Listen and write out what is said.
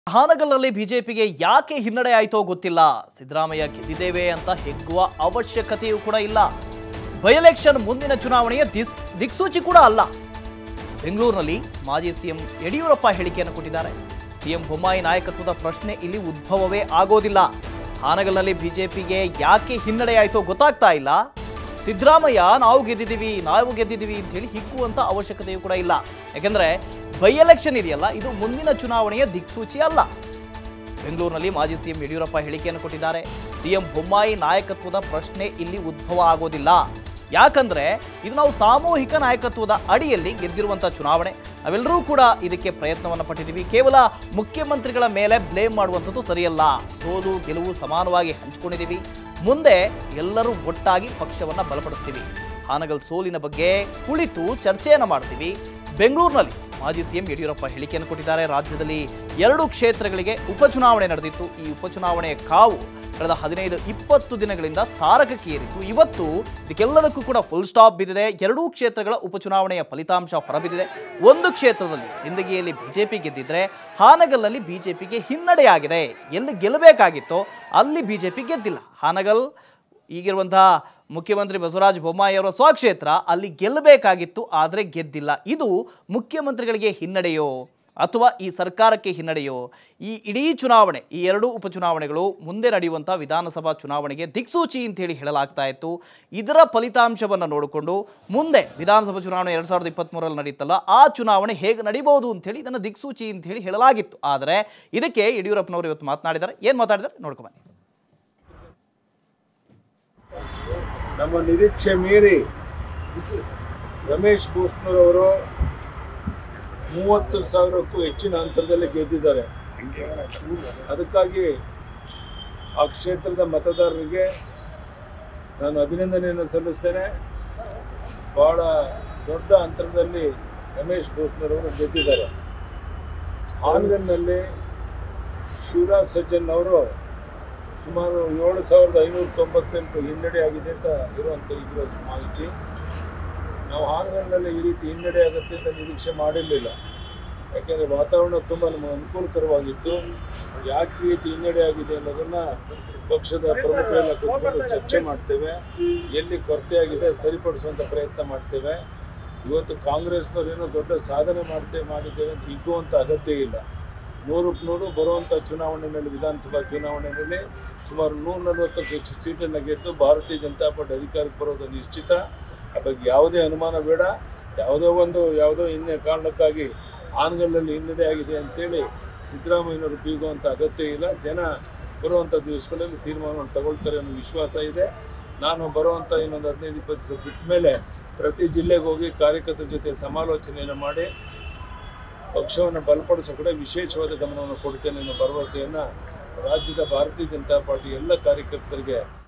ಹಾನಗಲ್ನಲ್ಲಿ ಬಿಜೆಪಿಗೆ ಯಾಕೆ ಹಿನ್ನಡೆ ಆಯ್ತೋ ಗೊತ್ತಿಲ್ಲ ಸಿದ್ದರಾಮಯ್ಯ ಗೆದ್ದಿದ್ದೇವೆ ಅಂತ ಹೆಗ್ಗುವ ಅವಶ್ಯಕತೆಯೂ ಕೂಡ ಇಲ್ಲ ಬೈ ಎಲೆಕ್ಷನ್ ಮುಂದಿನ ಚುನಾವಣೆಯ ದಿಸ್ ದಿಕ್ಸೂಚಿ ಕೂಡ ಅಲ್ಲ ಬೆಂಗಳೂರಿನಲ್ಲಿ ಮಾಜಿ ಸಿಎಂ ಯಡಿಯೂರಪ್ಪ ಹೇಳಿಕೆಯನ್ನು ಕೊಟ್ಟಿದ್ದಾರೆ ಸಿಎಂ ಬೊಮ್ಮಾಯಿ ನಾಯಕತ್ವದ ಪ್ರಶ್ನೆ ಇಲ್ಲಿ ಉದ್ಭವವೇ ಆಗೋದಿಲ್ಲ ಹಾನಗಲ್ನಲ್ಲಿ ಬಿಜೆಪಿಗೆ ಯಾಕೆ ಹಿನ್ನಡೆ ಆಯ್ತೋ ಗೊತ್ತಾಗ್ತಾ ಇಲ್ಲ ಸಿದ್ದರಾಮಯ್ಯ ನಾವು ಗೆದ್ದಿದ್ದೀವಿ ನಾವು ಗೆದ್ದಿದ್ದೀವಿ ಅಂತ ಹೇಳಿ ಹಿಗ್ಗುವಂತ ಅವಶ್ಯಕತೆಯೂ ಕೂಡ ಇಲ್ಲ ಯಾಕಂದ್ರೆ ಬೈ ಎಲೆಕ್ಷನ್ ಇದೆಯಲ್ಲ ಇದು ಮುಂದಿನ ಚುನಾವಣೆಯ ದಿಕ್ಸೂಚಿ ಅಲ್ಲ ಬೆಂಗಳೂರಿನಲ್ಲಿ ಮಾಜಿ ಸಿಎಂ ಯಡಿಯೂರಪ್ಪ ಹೇಳಿಕೆಯನ್ನು ಕೊಟ್ಟಿದ್ದಾರೆ ಸಿಎಂ ಬೊಮ್ಮಾಯಿ ನಾಯಕತ್ವದ ಪ್ರಶ್ನೆ ಇಲ್ಲಿ ಉದ್ಭವ ಆಗೋದಿಲ್ಲ ಯಾಕಂದ್ರೆ ಇದು ನಾವು ಸಾಮೂಹಿಕ ನಾಯಕತ್ವದ ಅಡಿಯಲ್ಲಿ ಗೆದ್ದಿರುವಂತಹ ಚುನಾವಣೆ ನಾವೆಲ್ಲರೂ ಕೂಡ ಇದಕ್ಕೆ ಪ್ರಯತ್ನವನ್ನು ಪಟ್ಟಿದ್ದೀವಿ ಕೇವಲ ಮುಖ್ಯಮಂತ್ರಿಗಳ ಮೇಲೆ ಬ್ಲೇಮ್ ಮಾಡುವಂಥದ್ದು ಸರಿಯಲ್ಲ ಸೋಲು ಗೆಲುವು ಸಮಾನವಾಗಿ ಹಂಚಿಕೊಂಡಿದ್ದೀವಿ ಮುಂದೆ ಎಲ್ಲರೂ ಒಟ್ಟಾಗಿ ಪಕ್ಷವನ್ನ ಬಲಪಡಿಸ್ತೀವಿ ಹಾನಗಲ್ ಸೋಲಿನ ಬಗ್ಗೆ ಕುಳಿತು ಚರ್ಚೆಯನ್ನು ಮಾಡ್ತೀವಿ ಬೆಂಗಳೂರಿನಲ್ಲಿ ಮಾಜಿ ಸಿಎಂ ಯಡಿಯೂರಪ್ಪ ಹೇಳಿಕೆಯನ್ನು ಕೊಟ್ಟಿದ್ದಾರೆ ರಾಜ್ಯದಲ್ಲಿ ಎರಡು ಕ್ಷೇತ್ರಗಳಿಗೆ ಉಪಚುನಾವಣೆ ನಡೆದಿತ್ತು ಈ ಉಪಚುನಾವಣೆಯ ಕಾವು ಕಳೆದ ಹದಿನೈದು ಇಪ್ಪತ್ತು ದಿನಗಳಿಂದ ತಾರಕಕ್ಕೇರಿತ್ತು ಇವತ್ತು ಇದಕ್ಕೆಲ್ಲದಕ್ಕೂ ಕೂಡ ಫುಲ್ ಸ್ಟಾಪ್ ಬಿದ್ದಿದೆ ಎರಡೂ ಕ್ಷೇತ್ರಗಳ ಉಪಚುನಾವಣೆಯ ಫಲಿತಾಂಶ ಹೊರಬಿದ್ದಿದೆ ಒಂದು ಕ್ಷೇತ್ರದಲ್ಲಿ ಸಿಂದಗಿಯಲ್ಲಿ ಬಿಜೆಪಿ ಗೆದ್ದಿದ್ರೆ ಹಾನಗಲ್ನಲ್ಲಿ ಬಿಜೆಪಿಗೆ ಹಿನ್ನಡೆಯಾಗಿದೆ ಎಲ್ಲಿ ಗೆಲ್ಲಬೇಕಾಗಿತ್ತೋ ಅಲ್ಲಿ ಬಿಜೆಪಿ ಗೆದ್ದಿಲ್ಲ ಹಾನಗಲ್ ಈಗಿರುವಂತಹ ಮುಖ್ಯಮಂತ್ರಿ ಬಸವರಾಜ ಬೊಮ್ಮಾಯಿ ಅವರ ಸ್ವಕ್ಷೇತ್ರ ಅಲ್ಲಿ ಗೆಲ್ಲಬೇಕಾಗಿತ್ತು ಆದರೆ ಗೆದ್ದಿಲ್ಲ ಇದು ಮುಖ್ಯಮಂತ್ರಿಗಳಿಗೆ ಹಿನ್ನಡೆಯೋ ಅಥವಾ ಈ ಸರ್ಕಾರಕ್ಕೆ ಹಿನ್ನಡೆಯೋ ಈ ಇಡೀ ಚುನಾವಣೆ ಈ ಎರಡೂ ಉಪಚುನಾವಣೆಗಳು ಮುಂದೆ ನಡೆಯುವಂಥ ವಿಧಾನಸಭಾ ಚುನಾವಣೆಗೆ ದಿಕ್ಸೂಚಿ ಅಂತೇಳಿ ಹೇಳಲಾಗ್ತಾ ಇತ್ತು ಇದರ ಫಲಿತಾಂಶವನ್ನು ನೋಡಿಕೊಂಡು ಮುಂದೆ ವಿಧಾನಸಭಾ ಚುನಾವಣೆ ಎರಡು ಸಾವಿರದ ಇಪ್ಪತ್ತ್ಮೂರರಲ್ಲಿ ನಡೀತಲ್ಲ ಆ ಚುನಾವಣೆ ಹೇಗೆ ನಡೀಬಹುದು ಅಂತೇಳಿ ಇದನ್ನು ದಿಕ್ಸೂಚಿ ಅಂತೇಳಿ ಹೇಳಲಾಗಿತ್ತು ಆದರೆ ಇದಕ್ಕೆ ಯಡಿಯೂರಪ್ಪನವರು ಇವತ್ತು ಮಾತನಾಡಿದ್ದಾರೆ ಏನು ಮಾತಾಡಿದ್ದಾರೆ ನೋಡ್ಕೊಂಬನ್ನಿ ನಮ್ಮ ನಿರೀಕ್ಷೆ ಮೀರಿ ರಮೇಶ್ ಅವರು ಮೂವತ್ತು ಸಾವಿರಕ್ಕೂ ಹೆಚ್ಚಿನ ಅಂತರದಲ್ಲಿ ಗೆದ್ದಿದ್ದಾರೆ ಅದಕ್ಕಾಗಿ ಆ ಕ್ಷೇತ್ರದ ಮತದಾರರಿಗೆ ನಾನು ಅಭಿನಂದನೆಯನ್ನು ಸಲ್ಲಿಸ್ತೇನೆ ಬಹಳ ದೊಡ್ಡ ಅಂತರದಲ್ಲಿ ರಮೇಶ್ ಅವರು ಗೆದ್ದಿದ್ದಾರೆ ಹಾನಗಲ್ನಲ್ಲಿ ಶಿವರಾಜ್ ಸಜ್ಜನ್ ಅವರು ಸುಮಾರು ಏಳು ಸಾವಿರದ ಐನೂರ ತೊಂಬತ್ತೆಂಟು ಹಿನ್ನಡೆ ಆಗಿದೆ ಅಂತ ಇರುವಂಥ ಇರೋ ಮಾಹಿತಿ ನಾವು ಹಾನಗಲ್ನಲ್ಲಿ ಈ ರೀತಿ ಹಿನ್ನಡೆ ಆಗುತ್ತೆ ಅಂತ ನಿರೀಕ್ಷೆ ಮಾಡಿರಲಿಲ್ಲ ಯಾಕೆಂದರೆ ವಾತಾವರಣ ತುಂಬ ನಮಗೆ ಅನುಕೂಲಕರವಾಗಿತ್ತು ಯಾಕೆ ಈ ರೀತಿ ಹಿನ್ನಡೆ ಆಗಿದೆ ಅನ್ನೋದನ್ನು ಪಕ್ಷದ ಪ್ರಮುಖರೆಲ್ಲ ಕೂತ್ಕೊಂಡು ಚರ್ಚೆ ಮಾಡ್ತೇವೆ ಎಲ್ಲಿ ಕೊರತೆ ಆಗಿದೆ ಸರಿಪಡಿಸುವಂಥ ಪ್ರಯತ್ನ ಮಾಡ್ತೇವೆ ಇವತ್ತು ಕಾಂಗ್ರೆಸ್ನವ್ರು ಏನೋ ದೊಡ್ಡ ಸಾಧನೆ ಮಾಡ್ತೇವೆ ಮಾಡಿದ್ದೇವೆ ಅಂತ ಹಿಗ್ಗುವಂಥ ಅಗತ್ಯ ಇಲ್ಲ ನೂರಕ್ಕೆ ನೂರು ಬರುವಂಥ ಚುನಾವಣೆಯಲ್ಲಿ ವಿಧಾನಸಭಾ ಚುನಾವಣೆಯಲ್ಲಿ ಸುಮಾರು ನೂರ ನಲವತ್ತಕ್ಕೂ ಹೆಚ್ಚು ಸೀಟನ್ನು ಗೆದ್ದು ಭಾರತೀಯ ಜನತಾ ಪಾರ್ಟಿ ಅಧಿಕಾರಕ್ಕೆ ಬರೋದು ನಿಶ್ಚಿತ ಆ ಬಗ್ಗೆ ಯಾವುದೇ ಅನುಮಾನ ಬೇಡ ಯಾವುದೋ ಒಂದು ಯಾವುದೋ ಇನ್ನೇ ಕಾರಣಕ್ಕಾಗಿ ಆನ್ಗಲ್ನಲ್ಲಿ ಹಿನ್ನಡೆ ಆಗಿದೆ ಅಂತೇಳಿ ಸಿದ್ದರಾಮಯ್ಯನವರು ಬೀಗುವಂಥ ಅಗತ್ಯ ಇಲ್ಲ ಜನ ಬರುವಂಥ ದಿವಸಗಳಲ್ಲಿ ತೀರ್ಮಾನವನ್ನು ತಗೊಳ್ತಾರೆ ಅನ್ನೋ ವಿಶ್ವಾಸ ಇದೆ ನಾನು ಬರುವಂಥ ಇನ್ನೊಂದು ಹದಿನೈದು ಇಪ್ಪತ್ತು ದಿವಸ ಬಿಟ್ಟ ಮೇಲೆ ಪ್ರತಿ ಜಿಲ್ಲೆಗೆ ಹೋಗಿ ಕಾರ್ಯಕರ್ತರ ಜೊತೆ ಸಮಾಲೋಚನೆಯನ್ನು ಮಾಡಿ ಪಕ್ಷವನ್ನು ಬಲಪಡಿಸೋ ಕಡೆ ವಿಶೇಷವಾದ ಗಮನವನ್ನು ಕೊಡ್ತೇನೆ ಅನ್ನೋ ಭರವಸೆಯನ್ನು ರಾಜ್ಯದ ಭಾರತೀಯ ಜನತಾ ಪಾರ್ಟಿ ಎಲ್ಲ ಕಾರ್ಯಕರ್ತರಿಗೆ